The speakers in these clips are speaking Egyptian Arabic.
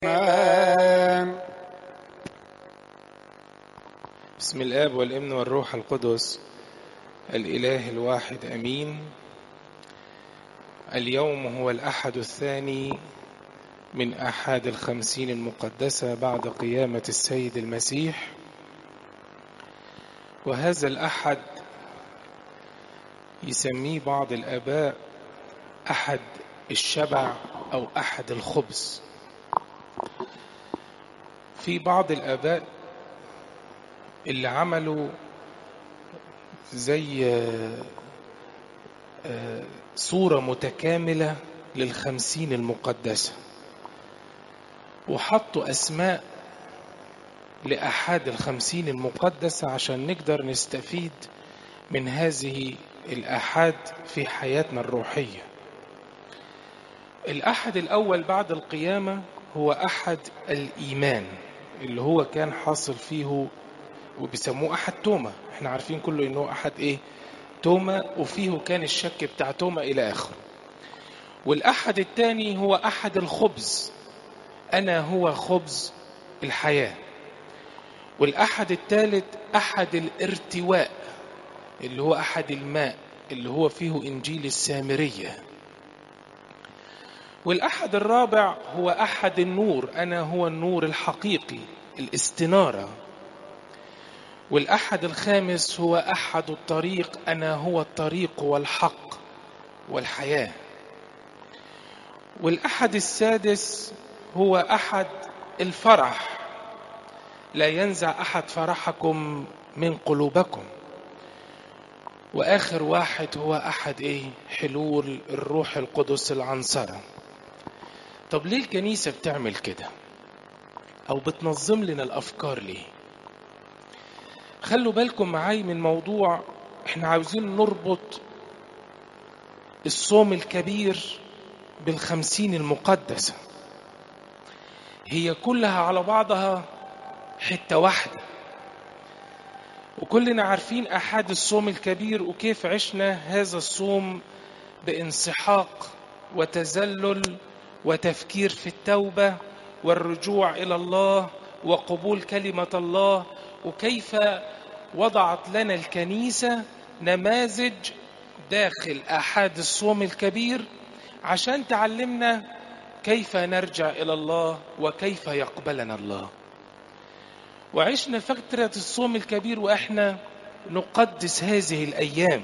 آمين بسم الآب والابن والروح القدس الإله الواحد أمين اليوم هو الأحد الثاني من أحد الخمسين المقدسة بعد قيامة السيد المسيح وهذا الأحد يسميه بعض الآباء أحد الشبع أو أحد الخبز في بعض الآباء اللي عملوا زي صورة متكاملة للخمسين المقدسة وحطوا أسماء لأحد الخمسين المقدسة عشان نقدر نستفيد من هذه الأحد في حياتنا الروحية الأحد الأول بعد القيامة هو أحد الإيمان اللي هو كان حاصل فيه وبيسموه أحد توما احنا عارفين كله انه أحد ايه توما وفيه كان الشك بتاع توما إلى آخره والأحد الثاني هو أحد الخبز أنا هو خبز الحياة والأحد الثالث أحد الارتواء اللي هو أحد الماء اللي هو فيه إنجيل السامرية والأحد الرابع هو أحد النور أنا هو النور الحقيقي الاستنارة والأحد الخامس هو أحد الطريق أنا هو الطريق والحق والحياة والأحد السادس هو أحد الفرح لا ينزع أحد فرحكم من قلوبكم وآخر واحد هو أحد إيه حلول الروح القدس العنصرة طب ليه الكنيسة بتعمل كده أو بتنظم لنا الأفكار ليه خلوا بالكم معاي من موضوع احنا عاوزين نربط الصوم الكبير بالخمسين المقدسة هي كلها على بعضها حتة واحدة وكلنا عارفين أحد الصوم الكبير وكيف عشنا هذا الصوم بانسحاق وتذلل وتفكير في التوبة والرجوع إلى الله وقبول كلمة الله وكيف وضعت لنا الكنيسة نماذج داخل أحد الصوم الكبير عشان تعلمنا كيف نرجع إلى الله وكيف يقبلنا الله وعشنا فترة الصوم الكبير وإحنا نقدس هذه الأيام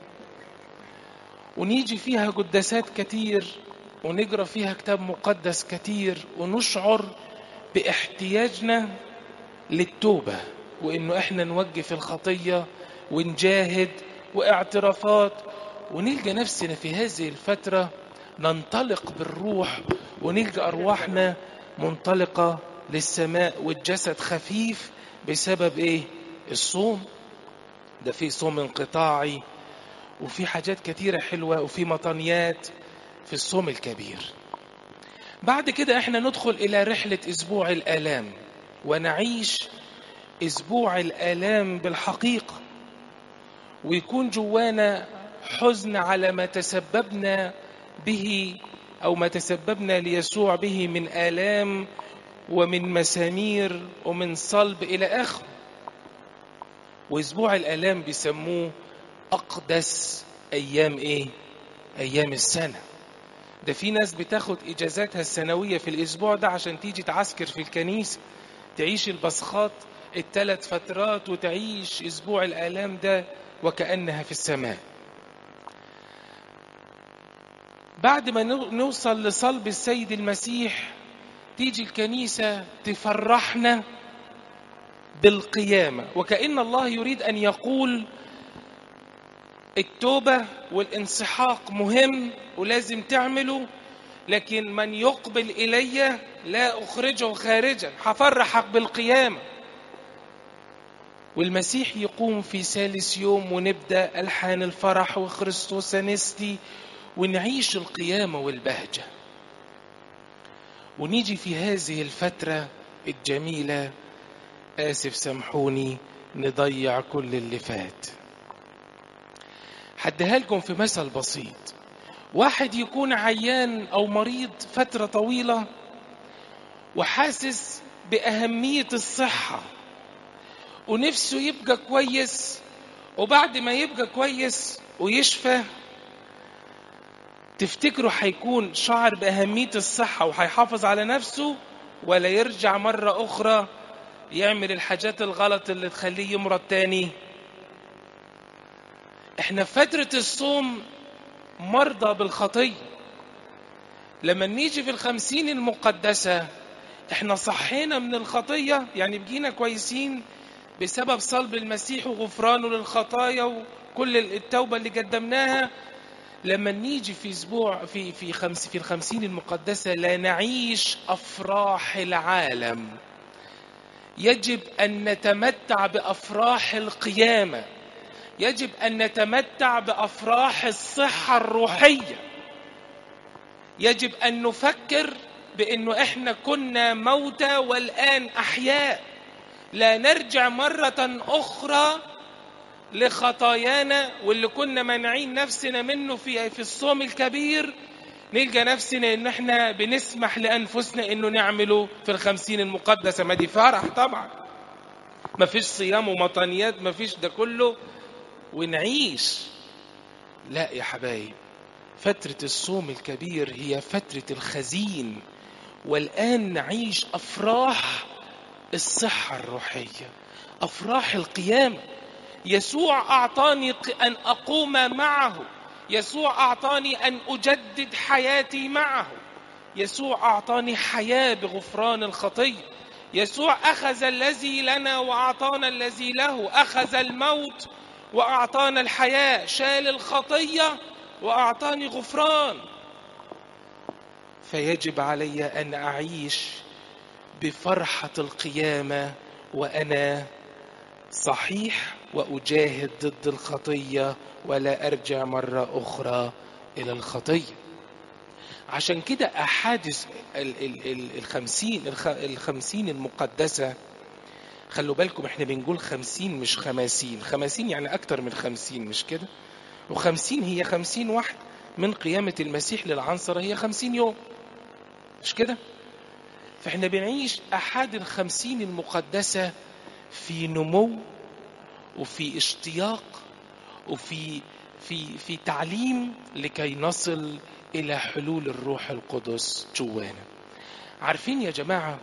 ونيجي فيها قداسات كتير ونقرأ فيها كتاب مقدس كتير ونشعر باحتياجنا للتوبة وإنه إحنا نوقف الخطية ونجاهد واعترافات ونلقى نفسنا في هذه الفترة ننطلق بالروح ونلقى أرواحنا منطلقة للسماء والجسد خفيف بسبب إيه؟ الصوم ده في صوم انقطاعي وفي حاجات كتيرة حلوة وفي مطنيات في الصوم الكبير بعد كده احنا ندخل إلى رحلة أسبوع الآلام ونعيش أسبوع الآلام بالحقيقة ويكون جوانا حزن على ما تسببنا به أو ما تسببنا ليسوع به من آلام ومن مسامير ومن صلب إلى آخره وأسبوع الآلام بيسموه أقدس أيام إيه؟ أيام السنة ده في ناس بتاخد إجازاتها السنوية في الأسبوع ده عشان تيجي تعسكر في الكنيسة تعيش البصخات الثلاث فترات وتعيش أسبوع الآلام ده وكأنها في السماء بعد ما نوصل لصلب السيد المسيح تيجي الكنيسة تفرحنا بالقيامة وكأن الله يريد أن يقول التوبة والانسحاق مهم ولازم تعمله لكن من يقبل إلي لا أخرجه خارجا هفرحك بالقيامة والمسيح يقوم في ثالث يوم ونبدأ ألحان الفرح وخريستوس نستي ونعيش القيامة والبهجة ونيجي في هذه الفترة الجميلة آسف سامحوني نضيع كل اللي فات هديها لكم في مثل بسيط واحد يكون عيان أو مريض فترة طويلة وحاسس بأهمية الصحة ونفسه يبقى كويس وبعد ما يبقى كويس ويشفى تفتكروا هيكون شعر بأهمية الصحة وهيحافظ على نفسه ولا يرجع مرة أخرى يعمل الحاجات الغلط اللي تخليه يمرض تاني احنا في فترة الصوم مرضى بالخطية لما نيجي في الخمسين المقدسة احنا صحينا من الخطية يعني بقينا كويسين بسبب صلب المسيح وغفرانه للخطايا وكل التوبة اللي قدمناها لما نيجي في اسبوع في في خمس في الخمسين المقدسة لا نعيش افراح العالم يجب ان نتمتع بافراح القيامة يجب ان نتمتع بافراح الصحة الروحية يجب ان نفكر بانه احنا كنا موتى والان احياء لا نرجع مرة اخرى لخطايانا واللي كنا مانعين نفسنا منه في في الصوم الكبير نلقى نفسنا ان احنا بنسمح لانفسنا انه نعمله في الخمسين المقدسه ما دي فرح طبعا ما فيش صيام ومطانيات ما فيش ده كله ونعيش لا يا حبايب فترة الصوم الكبير هي فترة الخزين والآن نعيش أفراح الصحة الروحية أفراح القيامة يسوع أعطاني أن أقوم معه يسوع أعطاني أن أجدد حياتي معه يسوع أعطاني حياة بغفران الخطية يسوع أخذ الذي لنا وأعطانا الذي له أخذ الموت وأعطانا الحياة شال الخطية وأعطاني غفران فيجب علي أن أعيش بفرحة القيامة وأنا صحيح وأجاهد ضد الخطية ولا أرجع مرة أخرى إلى الخطية عشان كده أحادث الخمسين الخمسين المقدسة خلوا بالكم احنا بنقول خمسين مش خماسين خماسين يعني أكتر من خمسين مش كده وخمسين هي خمسين واحد من قيامة المسيح للعنصرة هي خمسين يوم مش كده فاحنا بنعيش أحد الخمسين المقدسة في نمو وفي اشتياق وفي في في تعليم لكي نصل الى حلول الروح القدس جوانا عارفين يا جماعه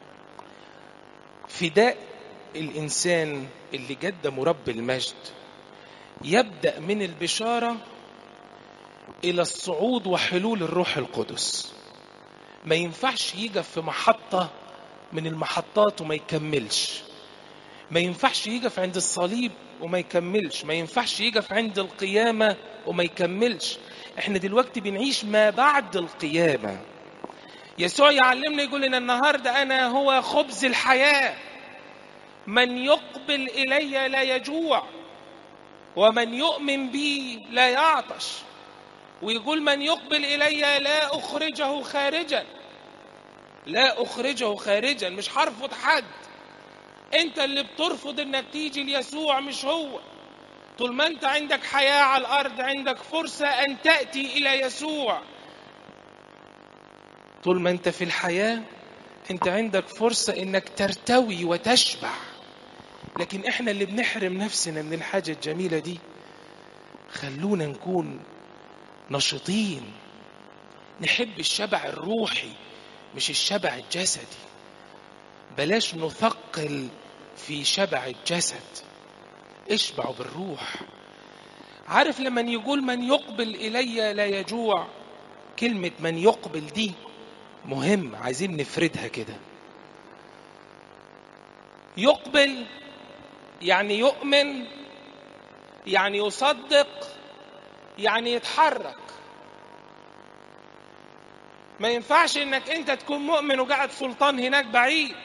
فداء الانسان اللي قدم رب المجد يبدا من البشاره الى الصعود وحلول الروح القدس ما ينفعش يقف في محطه من المحطات وما يكملش ما ينفعش يقف عند الصليب وما يكملش ما ينفعش يقف عند القيامة وما يكملش احنا دلوقتي بنعيش ما بعد القيامة يسوع يعلمنا يقول لنا النهاردة أنا هو خبز الحياة من يقبل إلي لا يجوع ومن يؤمن بي لا يعطش ويقول من يقبل إلي لا أخرجه خارجا لا أخرجه خارجا مش هرفض حد انت اللي بترفض انك تيجي ليسوع مش هو طول ما انت عندك حياة على الارض عندك فرصة ان تأتي الى يسوع طول ما انت في الحياة انت عندك فرصة انك ترتوي وتشبع لكن احنا اللي بنحرم نفسنا من الحاجة الجميلة دي خلونا نكون نشطين نحب الشبع الروحي مش الشبع الجسدي بلاش نثقل في شبع الجسد اشبعوا بالروح عارف لما يقول من يقبل إلي لا يجوع كلمة من يقبل دي مهم عايزين نفردها كده يقبل يعني يؤمن يعني يصدق يعني يتحرك ما ينفعش انك انت تكون مؤمن وقاعد سلطان هناك بعيد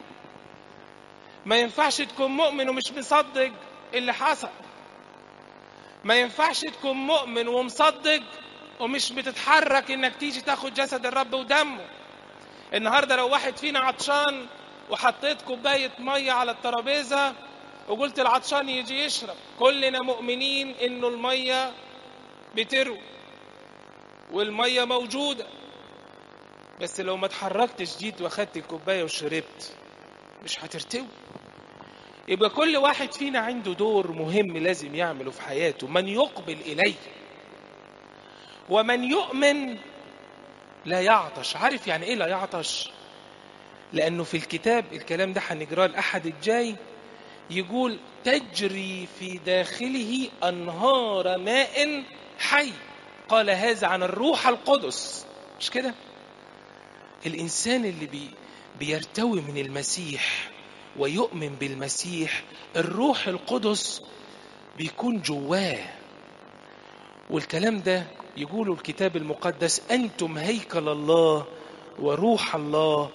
ما ينفعش تكون مؤمن ومش مصدق اللي حصل ما ينفعش تكون مؤمن ومصدق ومش بتتحرك انك تيجي تاخد جسد الرب ودمه النهارده لو واحد فينا عطشان وحطيت كوبايه ميه على الترابيزه وقلت العطشان يجي يشرب كلنا مؤمنين انه الميه بتروي والميه موجوده بس لو ما اتحركتش جيت واخدت الكوبايه وشربت مش هترتوي يبقى كل واحد فينا عنده دور مهم لازم يعمله في حياته من يقبل اليه ومن يؤمن لا يعطش عارف يعني ايه لا يعطش لانه في الكتاب الكلام ده هنجراه الاحد الجاي يقول تجري في داخله انهار ماء حي قال هذا عن الروح القدس مش كده الانسان اللي بي بيرتوي من المسيح ويؤمن بالمسيح الروح القدس بيكون جواه والكلام ده يقول الكتاب المقدس انتم هيكل الله وروح الله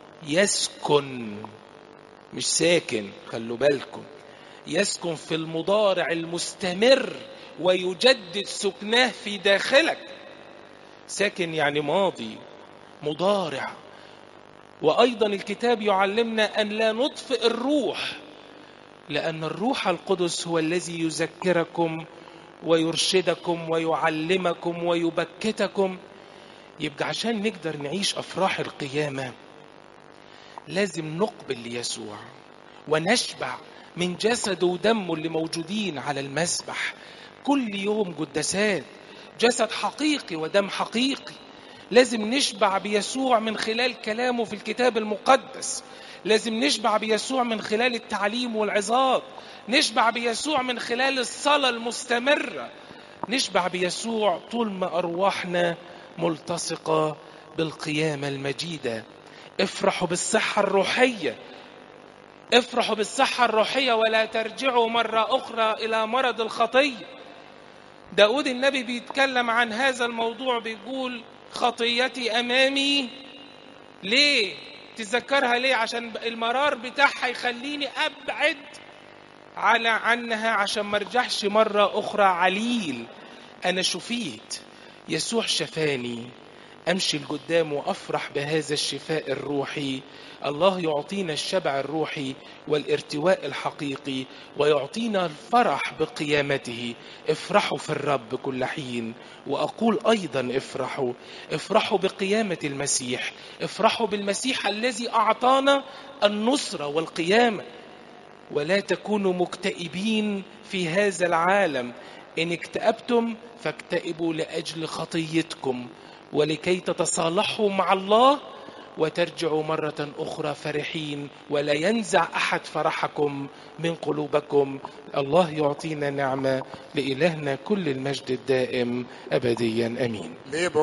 يسكن مش ساكن خلوا بالكم يسكن في المضارع المستمر ويجدد سكناه في داخلك ساكن يعني ماضي مضارع وايضا الكتاب يعلمنا ان لا نطفئ الروح لان الروح القدس هو الذي يذكركم ويرشدكم ويعلمكم ويبكتكم يبقى عشان نقدر نعيش افراح القيامه لازم نقبل ليسوع ونشبع من جسده ودمه اللي موجودين على المسبح كل يوم قداسات جسد حقيقي ودم حقيقي لازم نشبع بيسوع من خلال كلامه في الكتاب المقدس لازم نشبع بيسوع من خلال التعليم والعظات نشبع بيسوع من خلال الصلاة المستمرة نشبع بيسوع طول ما أرواحنا ملتصقة بالقيامة المجيدة افرحوا بالصحة الروحية افرحوا بالصحة الروحية ولا ترجعوا مرة أخرى إلى مرض الخطية داود النبي بيتكلم عن هذا الموضوع بيقول خطيتي أمامي ليه تذكرها ليه عشان المرار بتاعها يخليني أبعد على عنها عشان ما ارجعش مرة أخرى عليل أنا شفيت يسوع شفاني امشي لقدام وافرح بهذا الشفاء الروحي الله يعطينا الشبع الروحي والارتواء الحقيقي ويعطينا الفرح بقيامته افرحوا في الرب كل حين واقول ايضا افرحوا افرحوا بقيامه المسيح افرحوا بالمسيح الذي اعطانا النصره والقيامه ولا تكونوا مكتئبين في هذا العالم ان اكتئبتم فاكتئبوا لاجل خطيتكم ولكي تتصالحوا مع الله وترجعوا مرة أخرى فرحين ولا ينزع أحد فرحكم من قلوبكم الله يعطينا نعمة لإلهنا كل المجد الدائم أبديا أمين